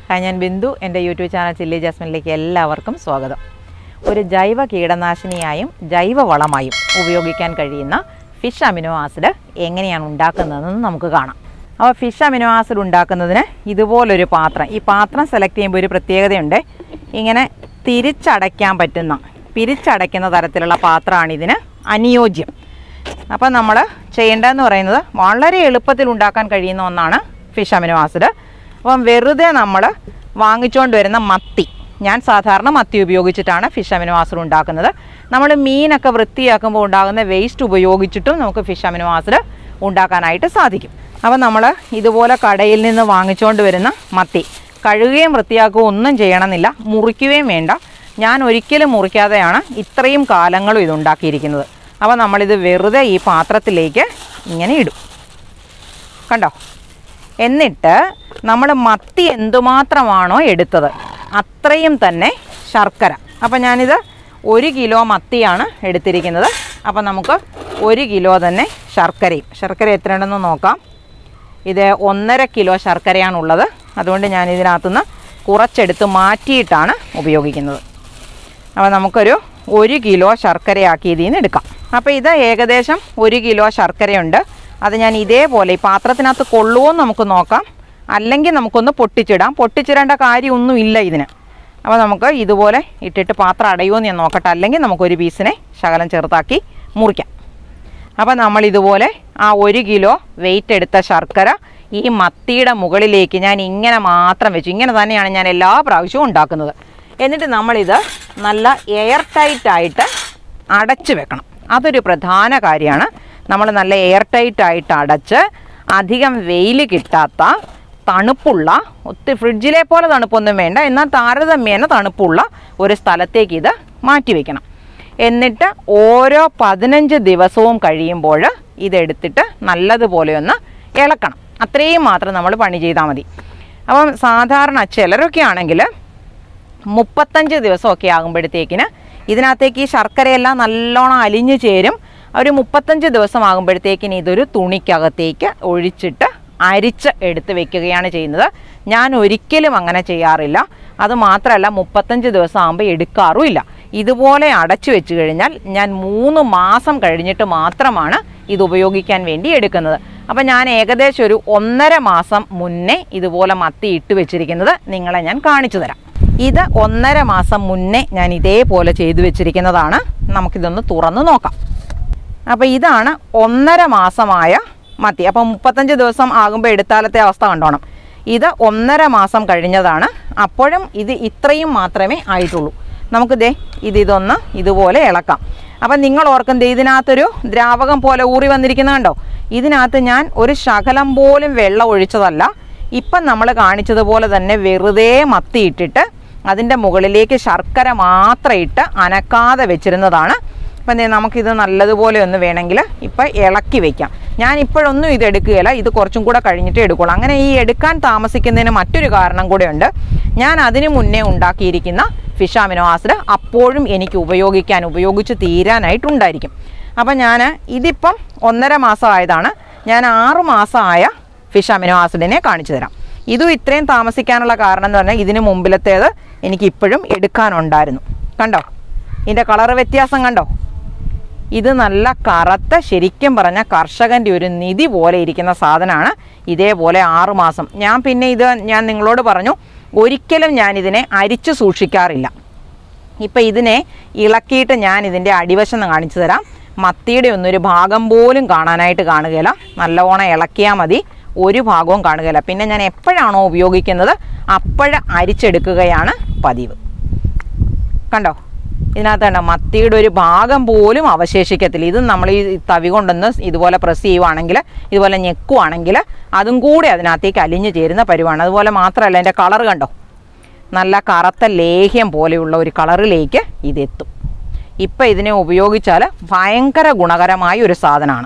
hi ഞാൻ ബിന്ദു എൻ്റെ YouTube channel chilli ജാസ്മിനിലേക്ക് എല്ലാവർക്കും സ്വാഗതം ഒരു ജൈവ കീടനാശിനിയായും ജൈവ വളമായും ഉപയോഗിക്കാൻ കഴിയുന്ന ഫിഷ് അമിനോ ആസിഡ് എങ്ങനെയാണ് ഉണ്ടാക്കുന്നതെന്ന് നമുക്ക് കാണാം അപ്പോൾ ഫിഷ് അമിനോ ആസിഡ് ഉണ്ടാക്കുന്നതിന് ഇതുപോലൊരു പാത്രം ഈ പാത്രം സെലക്ട് ചെയ്യുമ്പോൾ ഒരു പ്രത്യേകതയുണ്ട് ഇങ്ങനെ തിരിച്ചടയ്ക്കാൻ പറ്റുന്ന പിരിച്ചടയ്ക്കുന്ന തരത്തിലുള്ള പാത്രമാണ് ഇതിന് അനുയോജ്യം അപ്പം നമ്മൾ ചെയ്യേണ്ടതെന്ന് പറയുന്നത് വളരെ എളുപ്പത്തിൽ ഉണ്ടാക്കാൻ കഴിയുന്ന ഒന്നാണ് ഫിഷ് അമിനോ ആസിഡ് അപ്പം വെറുതെ നമ്മൾ വാങ്ങിച്ചുകൊണ്ട് വരുന്ന മത്തി ഞാൻ സാധാരണ മത്തി ഉപയോഗിച്ചിട്ടാണ് ഫിഷ് അമിനോ ആസിഡ് ഉണ്ടാക്കുന്നത് നമ്മൾ മീനൊക്കെ വൃത്തിയാക്കുമ്പോൾ ഉണ്ടാകുന്ന വേസ്റ്റ് ഉപയോഗിച്ചിട്ടും നമുക്ക് ഫിഷ് അമിനോ ആസിഡ് ഉണ്ടാക്കാനായിട്ട് സാധിക്കും അപ്പം നമ്മൾ ഇതുപോലെ കടയിൽ നിന്ന് വാങ്ങിച്ചുകൊണ്ട് വരുന്ന മത്തി കഴുകുകയും വൃത്തിയാക്കുകയും ഒന്നും ചെയ്യണമെന്നില്ല മുറിക്കുകയും വേണ്ട ഞാൻ ഒരിക്കലും മുറിക്കാതെയാണ് ഇത്രയും കാലങ്ങളും ഇത് ഉണ്ടാക്കിയിരിക്കുന്നത് അപ്പോൾ നമ്മളിത് വെറുതെ ഈ പാത്രത്തിലേക്ക് ഇങ്ങനെ ഇടും കണ്ടോ എന്നിട്ട് നമ്മൾ മത്തി എന്തുമാത്രമാണോ എടുത്തത് അത്രയും തന്നെ ശർക്കര അപ്പം ഞാനിത് ഒരു കിലോ മത്തിയാണ് എടുത്തിരിക്കുന്നത് അപ്പം നമുക്ക് ഒരു കിലോ തന്നെ ശർക്കരയും ശർക്കര എത്രയുണ്ടെന്ന് നോക്കാം ഇത് ഒന്നര കിലോ ശർക്കരയാണുള്ളത് അതുകൊണ്ട് ഞാൻ ഇതിനകത്തുനിന്ന് കുറച്ചെടുത്ത് മാറ്റിയിട്ടാണ് ഉപയോഗിക്കുന്നത് അപ്പോൾ നമുക്കൊരു ഒരു കിലോ ശർക്കരയാക്കി ഇതിൽ നിന്ന് എടുക്കാം അപ്പോൾ ഇത് ഏകദേശം ഒരു കിലോ ശർക്കരയുണ്ട് അത് ഞാൻ ഇതേപോലെ ഈ പാത്രത്തിനകത്ത് കൊള്ളുമോ എന്ന് നമുക്ക് നോക്കാം അല്ലെങ്കിൽ നമുക്കൊന്ന് പൊട്ടിച്ചിടാം പൊട്ടിച്ചിടേണ്ട കാര്യമൊന്നുമില്ല ഇതിന് അപ്പോൾ നമുക്ക് ഇതുപോലെ ഇട്ടിട്ട് പാത്രം അടയുമോ എന്ന് ഞാൻ നോക്കട്ടെ അല്ലെങ്കിൽ നമുക്കൊരു പീസിനെ ശകലം ചെറുതാക്കി മുറിക്കാം അപ്പോൾ നമ്മൾ ഇതുപോലെ ആ ഒരു കിലോ വെയിറ്റ് എടുത്ത ശർക്കര ഈ മത്തിയുടെ മുകളിലേക്ക് ഞാൻ ഇങ്ങനെ മാത്രം വെച്ചു ഇങ്ങനെ തന്നെയാണ് ഞാൻ എല്ലാ പ്രാവശ്യവും ഉണ്ടാക്കുന്നത് എന്നിട്ട് നമ്മളിത് നല്ല എയർ ടൈറ്റ് ആയിട്ട് അടച്ചു വെക്കണം അതൊരു പ്രധാന കാര്യമാണ് നമ്മൾ നല്ല എയർ ടൈറ്റ് ആയിട്ട് അടച്ച് അധികം വെയിൽ കിട്ടാത്ത തണുപ്പുള്ള ഒത്തിരി ഫ്രിഡ്ജിലെ പോലെ തണുപ്പൊന്നും വേണ്ട എന്നാൽ താരതമ്യേന തണുപ്പുള്ള ഒരു സ്ഥലത്തേക്ക് ഇത് മാറ്റി വെക്കണം എന്നിട്ട് ഓരോ പതിനഞ്ച് ദിവസവും കഴിയുമ്പോൾ ഇതെടുത്തിട്ട് നല്ലതുപോലെ ഒന്ന് ഇളക്കണം അത്രയും മാത്രം നമ്മൾ പണി ചെയ്താൽ മതി അപ്പം സാധാരണ ചിലരൊക്കെ ആണെങ്കിൽ മുപ്പത്തഞ്ച് ദിവസമൊക്കെ ആകുമ്പോഴത്തേക്കിന് ഇതിനകത്തേക്ക് ഈ ശർക്കരയെല്ലാം നല്ലോണം അലിഞ്ഞു ചേരും ഒരു മുപ്പത്തഞ്ച് ദിവസം ആകുമ്പോഴത്തേക്കിന് ഇതൊരു തുണിക്കകത്തേക്ക് ഒഴിച്ചിട്ട് അരിച്ച് എടുത്ത് വെക്കുകയാണ് ചെയ്യുന്നത് ഞാൻ ഒരിക്കലും അങ്ങനെ ചെയ്യാറില്ല അത് മാത്രമല്ല മുപ്പത്തഞ്ച് ദിവസം ആകുമ്പോൾ എടുക്കാറുമില്ല ഇതുപോലെ അടച്ചു വെച്ച് കഴിഞ്ഞാൽ ഞാൻ മൂന്ന് മാസം കഴിഞ്ഞിട്ട് മാത്രമാണ് ഇത് ഉപയോഗിക്കാൻ വേണ്ടി എടുക്കുന്നത് അപ്പം ഞാൻ ഏകദേശം ഒരു ഒന്നര മാസം മുന്നേ ഇതുപോലെ മത്തി ഇട്ട് വെച്ചിരിക്കുന്നത് നിങ്ങളെ ഞാൻ കാണിച്ചു തരാം ഇത് ഒന്നര മാസം മുന്നേ ഞാൻ ഇതേപോലെ ചെയ്തു വെച്ചിരിക്കുന്നതാണ് നമുക്കിതൊന്ന് തുറന്ന് നോക്കാം അപ്പോൾ ഇതാണ് ഒന്നര മാസമായ മത്തി അപ്പം മുപ്പത്തഞ്ച് ദിവസം ആകുമ്പോൾ എടുത്താലത്തെ അവസ്ഥ കണ്ടോണം ഇത് ഒന്നര മാസം കഴിഞ്ഞതാണ് അപ്പോഴും ഇത് ഇത്രയും മാത്രമേ ആയിട്ടുള്ളൂ നമുക്ക് ദേ ഇത് ഇതൊന്ന് ഇതുപോലെ ഇളക്കാം അപ്പം നിങ്ങൾ ഓർക്കും ദേ ഇതിനകത്തൊരു ദ്രാവകം പോലെ ഊറി വന്നിരിക്കുന്നത് കണ്ടോ ഇതിനകത്ത് ഞാൻ ഒരു ശകലം പോലും വെള്ളം ഒഴിച്ചതല്ല ഇപ്പം നമ്മൾ കാണിച്ചതുപോലെ തന്നെ വെറുതെ മത്തി ഇട്ടിട്ട് അതിൻ്റെ മുകളിലേക്ക് ശർക്കര മാത്രം ഇട്ട് അനക്കാതെ വെച്ചിരുന്നതാണ് അപ്പം ദേ നമുക്കിത് നല്ലതുപോലെ ഒന്ന് വേണമെങ്കിൽ ഇപ്പം ഇളക്കി വെക്കാം ഞാൻ ഇപ്പോഴൊന്നും ഇത് എടുക്കുകയില്ല ഇത് കുറച്ചും കൂടെ കഴിഞ്ഞിട്ട് എടുക്കുള്ളൂ അങ്ങനെ ഈ എടുക്കാൻ താമസിക്കുന്നതിന് മറ്റൊരു കാരണം കൂടെയുണ്ട് ഞാൻ അതിന് മുന്നേ ഉണ്ടാക്കിയിരിക്കുന്ന ഫിഷ് അമിനോ ആസിഡ് അപ്പോഴും എനിക്ക് ഉപയോഗിക്കാൻ ഉപയോഗിച്ച് തീരാനായിട്ടുണ്ടായിരിക്കും അപ്പം ഞാൻ ഇതിപ്പം ഒന്നര മാസം ആയതാണ് ഞാൻ ആറ് മാസമായ ഫിഷ് അമിനോ ആസിഡിനെ കാണിച്ചു തരാം ഇതും ഇത്രയും താമസിക്കാനുള്ള കാരണം എന്ന് പറഞ്ഞാൽ ഇതിന് മുമ്പിലത്തേത് എനിക്ക് ഇപ്പോഴും എടുക്കാനുണ്ടായിരുന്നു കണ്ടോ ഇതിൻ്റെ കളർ വ്യത്യാസം കണ്ടോ ഇത് നല്ല കറുത്ത ശരിക്കും പറഞ്ഞ കർഷകൻ്റെ ഒരു നിധി പോലെ ഇരിക്കുന്ന സാധനമാണ് ഇതേപോലെ ആറ് മാസം ഞാൻ പിന്നെ ഇത് ഞാൻ നിങ്ങളോട് പറഞ്ഞു ഒരിക്കലും ഞാൻ ഇതിനെ അരിച്ചു സൂക്ഷിക്കാറില്ല ഇപ്പം ഇതിനെ ഇളക്കിയിട്ട് ഞാൻ ഇതിൻ്റെ അടിവശം കാണിച്ചു തരാം മത്തിയുടെ ഒന്നൊരു ഭാഗം പോലും കാണാനായിട്ട് കാണുകയില്ല നല്ലവണ്ണം ഇളക്കിയാൽ മതി ഒരു ഭാഗവും കാണുകയില്ല പിന്നെ ഞാൻ എപ്പോഴാണോ ഉപയോഗിക്കുന്നത് അപ്പോഴ അരിച്ചെടുക്കുകയാണ് പതിവ് കണ്ടോ ഇതിനകത്ത് കണ്ടോ മത്തിയുടെ ഒരു ഭാഗം പോലും അവശേഷിക്കത്തില്ല ഇത് നമ്മൾ ഈ തവി കൊണ്ടൊന്ന് ഇതുപോലെ പ്രസ് ചെയ്യുവാണെങ്കിൽ ഇതുപോലെ ഞെക്കുവാണെങ്കിൽ അതും കൂടി അതിനകത്തേക്ക് അലിഞ്ഞു ചേരുന്ന പരുവാണ് അതുപോലെ മാത്രമല്ല എൻ്റെ കളർ കണ്ടോ നല്ല കറുത്ത ലേഹ്യം പോലെയുള്ള ഒരു കളറിലേക്ക് ഇതെത്തും ഇപ്പം ഇതിനെ ഉപയോഗിച്ചാൽ ഭയങ്കര ഗുണകരമായ ഒരു സാധനമാണ്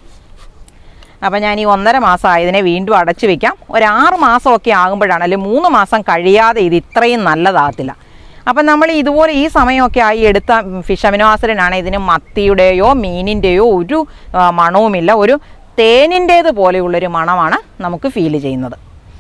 അപ്പം ഞാൻ ഈ ഒന്നര മാസം ആയതിനെ വീണ്ടും അടച്ചു വെക്കാം ഒരു ആറ് മാസമൊക്കെ ആകുമ്പോഴാണ് അല്ലെങ്കിൽ മൂന്ന് മാസം കഴിയാതെ ഇത് ഇത്രയും നല്ലതാകത്തില്ല അപ്പം നമ്മൾ ഇതുപോലെ ഈ സമയമൊക്കെ ആയി എടുത്ത ഫിഷ് അമിനോ ആസിഡിനാണ് ഇതിന് മത്തിയുടെയോ മീനിൻ്റെയോ ഒരു ആ, മണവുമില്ല ഒരു തേനിൻ്റേത് പോലെയുള്ളൊരു മണമാണ് നമുക്ക് ഫീൽ ചെയ്യുന്നത്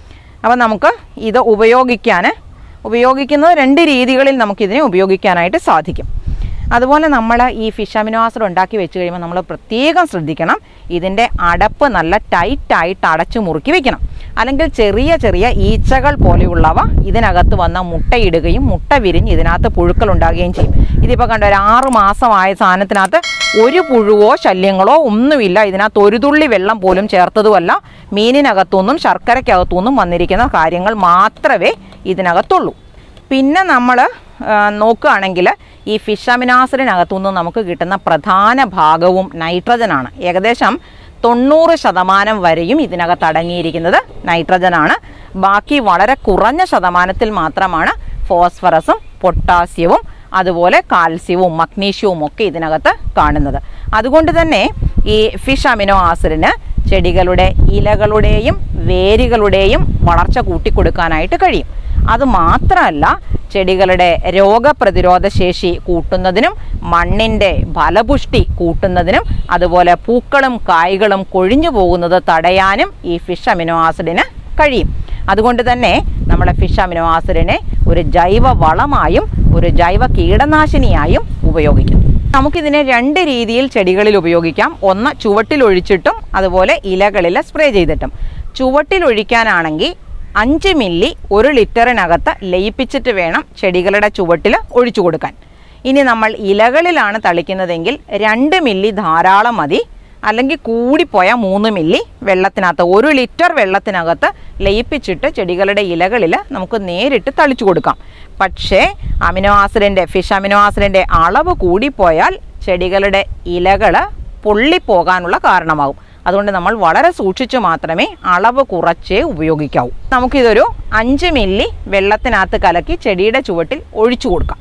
അപ്പോൾ നമുക്ക് ഇത് ഉപയോഗിക്കാൻ ഉപയോഗിക്കുന്നത് രണ്ട് രീതികളിൽ നമുക്കിതിനെ ഉപയോഗിക്കാനായിട്ട് സാധിക്കും അതുപോലെ നമ്മൾ ഈ ഫിഷ് അമിനോ ആസിഡ് ഉണ്ടാക്കി വെച്ച് കഴിയുമ്പോൾ നമ്മൾ പ്രത്യേകം ശ്രദ്ധിക്കണം ഇതിൻ്റെ അടപ്പ് നല്ല ടൈറ്റായിട്ട് അടച്ചു മുറുക്കി വെക്കണം അല്ലെങ്കിൽ ചെറിയ ചെറിയ ഈച്ചകൾ പോലെയുള്ളവ ഇതിനകത്ത് വന്ന മുട്ടയിടുകയും മുട്ട വിരിഞ്ഞ് ഇതിനകത്ത് പുഴുക്കൾ ഉണ്ടാകുകയും ചെയ്യും ഇതിപ്പോൾ കണ്ട ഒരു ആറ് മാസമായ സാധനത്തിനകത്ത് ഒരു പുഴുവോ ശല്യങ്ങളോ ഒന്നുമില്ല ഇതിനകത്ത് ഒരു തുള്ളി വെള്ളം പോലും ചേർത്തതുമല്ല മീനിനകത്തുനിന്നും ശർക്കരയ്ക്കകത്തുനിന്നും വന്നിരിക്കുന്ന കാര്യങ്ങൾ മാത്രമേ ഇതിനകത്തുള്ളൂ പിന്നെ നമ്മൾ നോക്കുകയാണെങ്കിൽ ഈ ഫിഷ് അമിനാസിഡിനകത്തുനിന്ന് നമുക്ക് കിട്ടുന്ന പ്രധാന ഭാഗവും നൈട്രജനാണ് ഏകദേശം തൊണ്ണൂറ് ശതമാനം വരെയും ഇതിനകത്ത് അടങ്ങിയിരിക്കുന്നത് നൈട്രജനാണ് ബാക്കി വളരെ കുറഞ്ഞ ശതമാനത്തിൽ മാത്രമാണ് ഫോസ്ഫറസും പൊട്ടാസ്യവും അതുപോലെ കാൽസ്യവും മഗ്നീഷ്യവും ഒക്കെ ഇതിനകത്ത് കാണുന്നത് അതുകൊണ്ട് തന്നെ ഈ ഫിഷ് അമിനോ ആസിഡിന് ചെടികളുടെ ഇലകളുടെയും വേരുകളുടെയും വളർച്ച കൂട്ടിക്കൊടുക്കാനായിട്ട് കഴിയും അത് മാത്രമല്ല ചെടികളുടെ രോഗപ്രതിരോധ ശേഷി കൂട്ടുന്നതിനും മണ്ണിൻ്റെ ഫലപുഷ്ടി കൂട്ടുന്നതിനും അതുപോലെ പൂക്കളും കായ്കളും കൊഴിഞ്ഞു പോകുന്നത് തടയാനും ഈ ഫിഷ് അമിനോ ആസിഡിന് കഴിയും അതുകൊണ്ട് തന്നെ നമ്മുടെ ഫിഷ് അമിനോ ആസിഡിനെ ഒരു ജൈവ വളമായും ഒരു ജൈവ കീടനാശിനിയായും ഉപയോഗിക്കുന്നു നമുക്കിതിനെ രണ്ട് രീതിയിൽ ചെടികളിൽ ഉപയോഗിക്കാം ഒന്ന് ചുവട്ടിൽ ഒഴിച്ചിട്ടും അതുപോലെ ഇലകളിൽ സ്പ്രേ ചെയ്തിട്ടും ചുവട്ടിൽ ഒഴിക്കാനാണെങ്കിൽ അഞ്ച് മില്ലി ഒരു ലിറ്ററിനകത്ത് ലയിപ്പിച്ചിട്ട് വേണം ചെടികളുടെ ചുവട്ടിൽ ഒഴിച്ചു കൊടുക്കാൻ ഇനി നമ്മൾ ഇലകളിലാണ് തളിക്കുന്നതെങ്കിൽ രണ്ട് മില്ലി ധാരാളം മതി അല്ലെങ്കിൽ കൂടിപ്പോയ മൂന്ന് മില്ലി വെള്ളത്തിനകത്ത് ഒരു ലിറ്റർ വെള്ളത്തിനകത്ത് ലയിപ്പിച്ചിട്ട് ചെടികളുടെ ഇലകളിൽ നമുക്ക് നേരിട്ട് തളിച്ചു കൊടുക്കാം പക്ഷേ അമിനോ ആസിഡിൻ്റെ ഫിഷ് അമിനോ ആസിഡിൻ്റെ അളവ് കൂടിപ്പോയാൽ ചെടികളുടെ ഇലകൾ പൊള്ളിപ്പോകാനുള്ള കാരണമാകും അതുകൊണ്ട് നമ്മൾ വളരെ സൂക്ഷിച്ചു മാത്രമേ അളവ് കുറച്ചേ ഉപയോഗിക്കാവൂ നമുക്കിതൊരു അഞ്ച് മില്ലി വെള്ളത്തിനകത്ത് കലക്കി ചെടിയുടെ ചുവട്ടിൽ ഒഴിച്ചു കൊടുക്കാം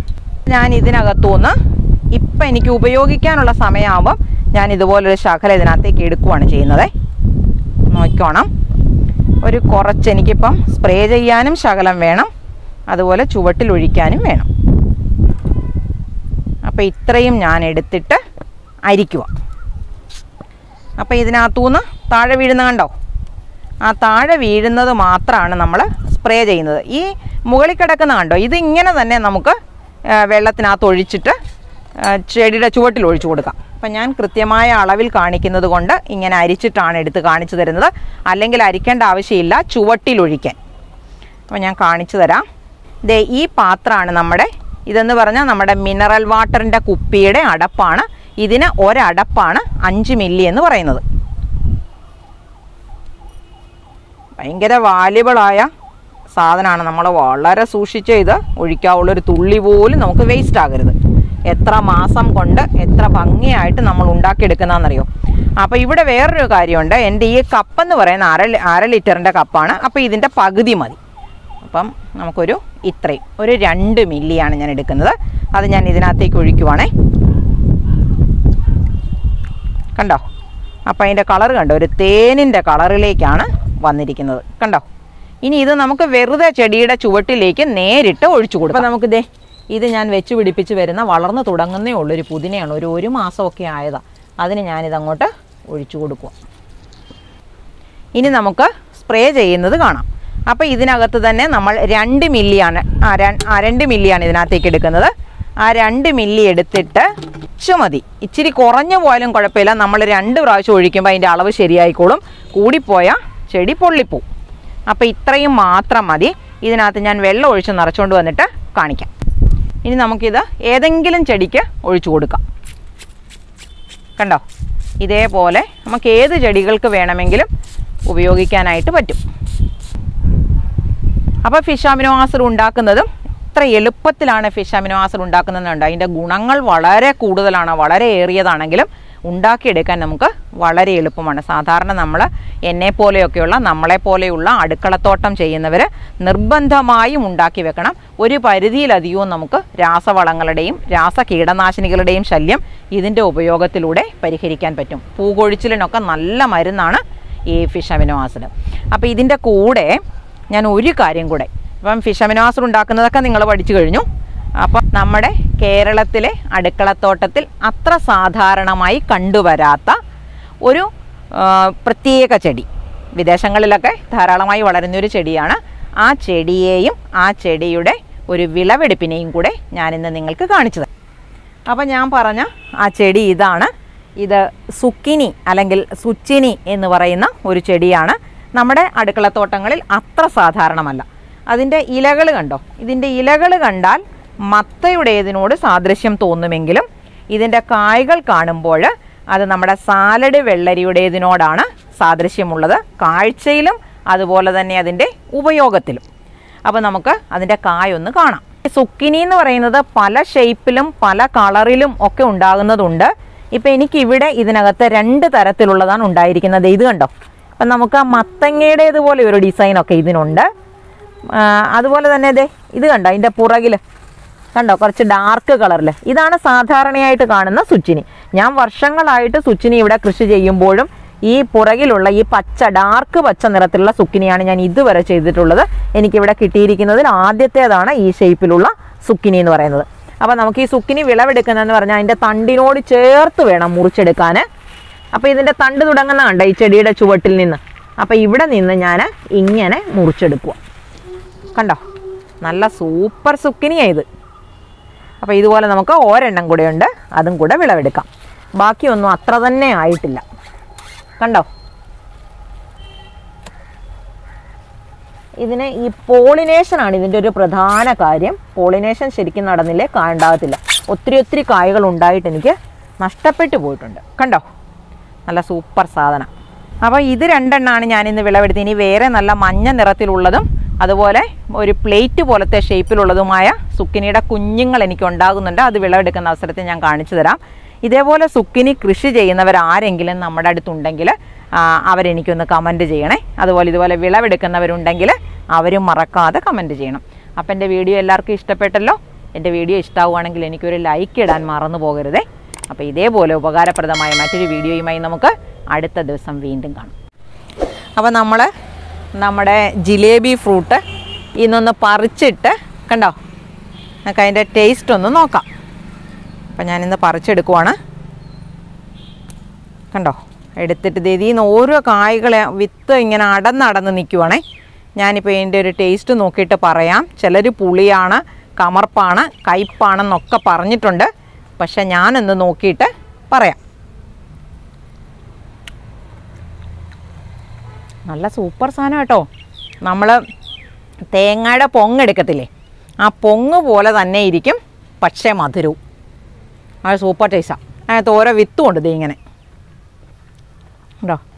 ഞാൻ ഇതിനകത്തുനിന്ന് ഇപ്പം എനിക്ക് ഉപയോഗിക്കാനുള്ള സമയമാകുമ്പം ഞാൻ ഇതുപോലൊരു ശകല ഇതിനകത്തേക്ക് എടുക്കുവാണ് ചെയ്യുന്നത് നോക്കണം ഒരു കുറച്ച് എനിക്കിപ്പം സ്പ്രേ ചെയ്യാനും ശകലം വേണം അതുപോലെ ചുവട്ടിൽ ഒഴിക്കാനും വേണം അപ്പോൾ ഇത്രയും ഞാൻ എടുത്തിട്ട് അരിക്കുക അപ്പോൾ ഇതിനകത്തുനിന്ന് താഴെ വീഴുന്ന കണ്ടോ ആ താഴെ വീഴുന്നത് മാത്രമാണ് നമ്മൾ സ്പ്രേ ചെയ്യുന്നത് ഈ മുകളിൽ കിടക്കുന്ന കണ്ടോ ഇത് ഇങ്ങനെ തന്നെ നമുക്ക് ആ, വെള്ളത്തിനകത്ത് ഒഴിച്ചിട്ട് ആ, ചെടിയുടെ ചുവട്ടിൽ ഒഴിച്ചു കൊടുക്കാം അപ്പം ഞാൻ കൃത്യമായ അളവിൽ കാണിക്കുന്നത് കൊണ്ട് ഇങ്ങനെ അരിച്ചിട്ടാണ് എടുത്ത് കാണിച്ചു തരുന്നത് അല്ലെങ്കിൽ അരിക്കേണ്ട ആവശ്യമില്ല ചുവട്ടിൽ ഒഴിക്കാൻ അപ്പോൾ ഞാൻ കാണിച്ചു തരാം ദേ ഈ പാത്രമാണ് നമ്മുടെ ഇതെന്ന് പറഞ്ഞാൽ നമ്മുടെ മിനറൽ വാട്ടറിൻ്റെ കുപ്പിയുടെ അടപ്പാണ് ഇതിന് ഒരടപ്പാണ് അഞ്ച് മില്ലി എന്ന് പറയുന്നത് ഭയങ്കര വാല്യബിളായ സാധനമാണ് നമ്മൾ വളരെ സൂക്ഷിച്ച് ഇത് ഒഴിക്കാവുള്ളൊരു തുള്ളി പോലും നമുക്ക് വേസ്റ്റ് ആകരുത് എത്ര മാസം കൊണ്ട് എത്ര ഭംഗിയായിട്ട് നമ്മൾ ഉണ്ടാക്കിയെടുക്കുന്നതെന്നറിയോ അപ്പോൾ ഇവിടെ വേറൊരു കാര്യമുണ്ട് എൻ്റെ ഈ കപ്പെന്ന് പറയുന്ന അര ലി- അര ലിറ്ററിൻ്റെ കപ്പാണ് അപ്പോൾ ഇതിൻ്റെ പകുതി മതി അപ്പം നമുക്കൊരു ഇത്രയും ഒരു രണ്ട് മില്ലിയാണ് ഞാൻ എടുക്കുന്നത് അത് ഞാൻ ഇതിനകത്തേക്ക് ഒഴിക്കുവാണേ കണ്ടോ അപ്പോൾ അതിൻ്റെ കളർ കണ്ടോ ഒരു തേനിൻ്റെ കളറിലേക്കാണ് വന്നിരിക്കുന്നത് കണ്ടോ ഇനി ഇത് നമുക്ക് വെറുതെ ചെടിയുടെ ചുവട്ടിലേക്ക് നേരിട്ട് ഒഴിച്ചു കൊടുക്കാം അപ്പോൾ നമുക്ക് ദേ ഇത് ഞാൻ വെച്ച് പിടിപ്പിച്ച് വരുന്ന വളർന്നു തുടങ്ങുന്നേ ഉള്ളൊരു പുതിനയാണ് ഒരു ഒരു മാസമൊക്കെ ആയതാണ് അതിന് ഞാനിതങ്ങോട്ട് ഒഴിച്ചു കൊടുക്കുക ഇനി നമുക്ക് സ്പ്രേ ചെയ്യുന്നത് കാണാം അപ്പോൾ ഇതിനകത്ത് തന്നെ നമ്മൾ രണ്ട് മില്ലിയാണ് ആ ര- ആ രണ്ട് മില്ലിയാണ് ഇതിനകത്തേക്ക് എടുക്കുന്നത് ആ രണ്ട് മില്ലി എടുത്തിട്ട് ഇച്ചു മതി ഇച്ചിരി കുറഞ്ഞു പോയാലും കുഴപ്പമില്ല നമ്മൾ രണ്ട് പ്രാവശ്യം ഒഴിക്കുമ്പോൾ അതിൻ്റെ അളവ് ശരിയായിക്കോളും കൂടിപ്പോയാൽ ചെടി പൊള്ളിപ്പോവും അപ്പോൾ ഇത്രയും മാത്രം മതി ഇതിനകത്ത് ഞാൻ വെള്ളം ഒഴിച്ച് നിറച്ചുകൊണ്ട് വന്നിട്ട് കാണിക്കാം ഇനി നമുക്കിത് ഏതെങ്കിലും ചെടിക്ക് ഒഴിച്ചു കൊടുക്കാം കണ്ടോ ഇതേപോലെ നമുക്ക് ഏത് ചെടികൾക്ക് വേണമെങ്കിലും ഉപയോഗിക്കാനായിട്ട് പറ്റും അപ്പോൾ ഫിഷ് അമിനോ ആസിഡ് ഉണ്ടാക്കുന്നതും ഇത്ര എളുപ്പത്തിലാണ് ഫിഷ് അമിനോ ആസിഡ് ഉണ്ടാക്കുന്നതെന്നുണ്ട് അതിൻ്റെ ഗുണങ്ങൾ വളരെ കൂടുതലാണ് വളരെ ഏറിയതാണെങ്കിലും ഉണ്ടാക്കിയെടുക്കാൻ നമുക്ക് വളരെ എളുപ്പമാണ് സാധാരണ നമ്മൾ എന്നെ പോലെയൊക്കെയുള്ള നമ്മളെ പോലെയുള്ള അടുക്കളത്തോട്ടം ചെയ്യുന്നവർ നിർബന്ധമായും ഉണ്ടാക്കി വെക്കണം ഒരു പരിധിയിലധികവും നമുക്ക് രാസവളങ്ങളുടെയും രാസ കീടനാശിനികളുടെയും ശല്യം ഇതിൻ്റെ ഉപയോഗത്തിലൂടെ പരിഹരിക്കാൻ പറ്റും പൂകൊഴിച്ചിലിനൊക്കെ നല്ല മരുന്നാണ് ഈ ഫിഷ് അമിനോ ആസിഡ് അപ്പോൾ ഇതിൻ്റെ കൂടെ ഞാൻ ഒരു കാര്യം കൂടെ ഇപ്പം ഫിഷ് അമിനോ ആസിഡ് ഉണ്ടാക്കുന്നതൊക്കെ നിങ്ങൾ പഠിച്ചു കഴിഞ്ഞു അപ്പം നമ്മുടെ കേരളത്തിലെ അടുക്കളത്തോട്ടത്തിൽ അത്ര സാധാരണമായി കണ്ടുവരാത്ത ഒരു ആ, പ്രത്യേക ചെടി വിദേശങ്ങളിലൊക്കെ ധാരാളമായി വളരുന്നൊരു ചെടിയാണ് ആ ചെടിയെയും ആ ചെടിയുടെ ഒരു വിളവെടുപ്പിനെയും കൂടെ ഞാനിന്ന് നിങ്ങൾക്ക് കാണിച്ചു തരാം അപ്പോൾ ഞാൻ പറഞ്ഞ ആ ചെടി ഇതാണ് ഇത് സുക്കിനി അല്ലെങ്കിൽ സുച്ചിനി എന്ന് പറയുന്ന ഒരു ചെടിയാണ് നമ്മുടെ അടുക്കളത്തോട്ടങ്ങളിൽ അത്ര സാധാരണമല്ല അതിൻ്റെ ഇലകൾ കണ്ടോ ഇതിൻ്റെ ഇലകൾ കണ്ടാൽ മത്തയുടേതിനോട് സാദൃശ്യം തോന്നുമെങ്കിലും ഇതിൻ്റെ കായ്കൾ കാണുമ്പോൾ അത് നമ്മുടെ സാലഡ് വെള്ളരിയുടേതിനോടാണ് സാദൃശ്യമുള്ളത് കാഴ്ചയിലും അതുപോലെ തന്നെ അതിൻ്റെ ഉപയോഗത്തിലും അപ്പോൾ നമുക്ക് അതിൻ്റെ കായൊന്ന് കാണാം ഈ സുക്കിനി എന്ന് പറയുന്നത് പല ഷേപ്പിലും പല കളറിലും ഒക്കെ ഉണ്ടാകുന്നതുണ്ട് ഇപ്പം എനിക്കിവിടെ ഇതിനകത്ത് രണ്ട് തരത്തിലുള്ളതാണ് ഉണ്ടായിരിക്കുന്നത് ഇത് കണ്ടോ അപ്പം നമുക്ക് ആ മത്തങ്ങയുടേതുപോലെ ഒരു ഡിസൈനൊക്കെ ഇതിനുണ്ട് ആ, അതുപോലെ തന്നെ ദേ ഇത് കണ്ടോ അതിൻ്റെ പുറകിൽ കണ്ടോ കുറച്ച് ഡാർക്ക് കളറിൽ ഇതാണ് സാധാരണയായിട്ട് കാണുന്ന സുച്ചിനി ഞാൻ വർഷങ്ങളായിട്ട് സുച്ചിനി ഇവിടെ കൃഷി ചെയ്യുമ്പോഴും ഈ പുറകിലുള്ള ഈ പച്ച ഡാർക്ക് പച്ച നിറത്തിലുള്ള സുക്കിനിയാണ് ഞാൻ ഇതുവരെ ചെയ്തിട്ടുള്ളത് എനിക്കിവിടെ കിട്ടിയിരിക്കുന്നതിൽ ആദ്യത്തേതാണ് ഈ ഷേപ്പിലുള്ള സുക്കിനി എന്ന് പറയുന്നത് അപ്പോൾ നമുക്ക് ഈ സുക്കിനി വിളവെടുക്കുന്നതെന്ന് പറഞ്ഞാൽ അതിൻ്റെ തണ്ടിനോട് ചേർത്ത് വേണം മുറിച്ചെടുക്കാൻ അപ്പോൾ ഇതിൻ്റെ തണ്ട് തുടങ്ങുന്ന കണ്ട ഈ ചെടിയുടെ ചുവട്ടിൽ നിന്ന് അപ്പോൾ ഇവിടെ നിന്ന് ഞാൻ ഇങ്ങനെ മുറിച്ചെടുക്കുക കണ്ടോ നല്ല സൂപ്പർ സുക്കിനിയാണ് ഇത് അപ്പോൾ ഇതുപോലെ നമുക്ക് ഒരെണ്ണം കൂടെ ഉണ്ട് അതും കൂടെ വിളവെടുക്കാം ബാക്കിയൊന്നും അത്ര തന്നെ ആയിട്ടില്ല കണ്ടോ ഇതിന് ഈ പോളിനേഷൻ ആണ് ഇതിൻ്റെ ഒരു പ്രധാന കാര്യം പോളിനേഷൻ ശരിക്കും നടന്നില്ലേ കായ ഉണ്ടാകത്തില്ല ഒത്തിരി ഒത്തിരി കായകൾ ഉണ്ടായിട്ട് എനിക്ക് നഷ്ടപ്പെട്ടു പോയിട്ടുണ്ട് കണ്ടോ നല്ല സൂപ്പർ സാധനം അപ്പോൾ ഇത് രണ്ടെണ്ണമാണ് ഞാനിന്ന് വിളവെടുത്ത് ഇനി വേറെ നല്ല മഞ്ഞ നിറത്തിലുള്ളതും അതുപോലെ ഒരു പ്ലേറ്റ് പോലത്തെ ഷേപ്പിലുള്ളതുമായ സുക്കിനിയുടെ കുഞ്ഞുങ്ങൾ എനിക്ക് ഉണ്ടാകുന്നുണ്ട് അത് വിളവെടുക്കുന്ന അവസരത്തിൽ ഞാൻ കാണിച്ചു തരാം ഇതേപോലെ സുക്കിനി കൃഷി ചെയ്യുന്നവർ ആരെങ്കിലും നമ്മുടെ അടുത്തുണ്ടെങ്കിൽ ആ, അവരെനിക്കൊന്ന് കമൻറ്റ് ചെയ്യണേ അതുപോലെ ഇതുപോലെ വിളവെടുക്കുന്നവരുണ്ടെങ്കിൽ അവരും മറക്കാതെ കമൻറ്റ് ചെയ്യണം അപ്പം എൻ്റെ വീഡിയോ എല്ലാവർക്കും ഇഷ്ടപ്പെട്ടല്ലോ എൻ്റെ വീഡിയോ ഇഷ്ടമാവുകയാണെങ്കിൽ എനിക്കൊരു ലൈക്ക് ഇടാൻ മറന്നു പോകരുതേ അപ്പോൾ ഇതേപോലെ ഉപകാരപ്രദമായ മറ്റൊരു വീഡിയോയുമായി നമുക്ക് അടുത്ത ദിവസം വീണ്ടും കാണാം അപ്പോൾ നമ്മൾ നമ്മുടെ ജിലേബി ഫ്രൂട്ട് ഇന്നൊന്ന് പറിച്ചിട്ട് കണ്ടോ നമുക്ക് അതിൻ്റെ ടേസ്റ്റ് ഒന്ന് നോക്കാം അപ്പം ഞാനിന്ന് പറിച്ചെടുക്കുവാണ് കണ്ടോ എടുത്തിട്ട് ദേ ഇതിൽ നിന്ന് ഓരോ കായ്കളെ വിത്ത് ഇങ്ങനെ അടന്നടന്ന് നിൽക്കുവാണേ ഞാനിപ്പോൾ ഇതിൻ്റെ ഒരു ടേസ്റ്റ് നോക്കിയിട്ട് പറയാം ചിലർ പുളിയാണ് കമർപ്പാണ് കയ്പ്പാണെന്നൊക്കെ പറഞ്ഞിട്ടുണ്ട് പക്ഷെ ഞാനൊന്ന് നോക്കിയിട്ട് പറയാം നല്ല സൂപ്പർ സാധനം കേട്ടോ നമ്മൾ തേങ്ങയുടെ പൊങ്ങെടുക്കത്തില്ലേ ആ പൊങ്ങ് പോലെ തന്നെ ഇരിക്കും പക്ഷേ മധുരവും അത് സൂപ്പർ ടേസ്റ്റാണ് അതിനകത്ത് ഓരോ വിത്തും ഉണ്ട് ദേ ഇങ്ങനെ ഉണ്ടോ